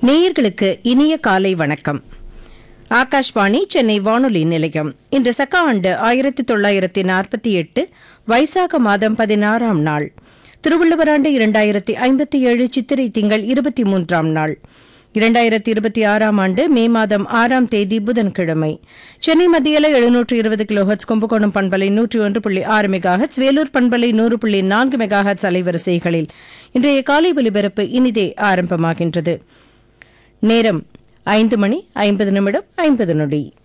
நேயர்களுக்கு இனிய காலை வணக்கம் ஆகாஷ்வாணி சென்னை வானொலி நிலையம் இன்று சக்க ஆண்டு ஆயிரத்தி தொள்ளாயிரத்தி நாற்பத்தி எட்டு வைசாக மாதம் பதினாறாம் நாள் திருவள்ளுவர் ஆண்டு இரண்டாயிரத்தி ஐம்பத்தி ஏழு சித்திரை திங்கள் இருபத்தி மூன்றாம் நாள் இரண்டாயிரத்தி இருபத்தி ஆறாம் ஆண்டு மே மாதம் ஆறாம் தேதி புதன்கிழமை சென்னை மத்தியில எழுநூற்று இருபது கிலோஹெட்ஸ் கும்பகோணம் பண்பலை நூற்றி ஒன்று புள்ளி ஆறு மெகாஹெட்ஸ் வேலூர் பண்பலை நூறு புள்ளி நான்கு மெகாஹெட்ஸ் அலைவரிசைகளில் இன்றைய காலை ஒலிபரப்பு இனிதே ஆரம்பமாகின்றது நேரம் ஐந்து மணி ஐம்பது நிமிடம் ஐம்பது நொடி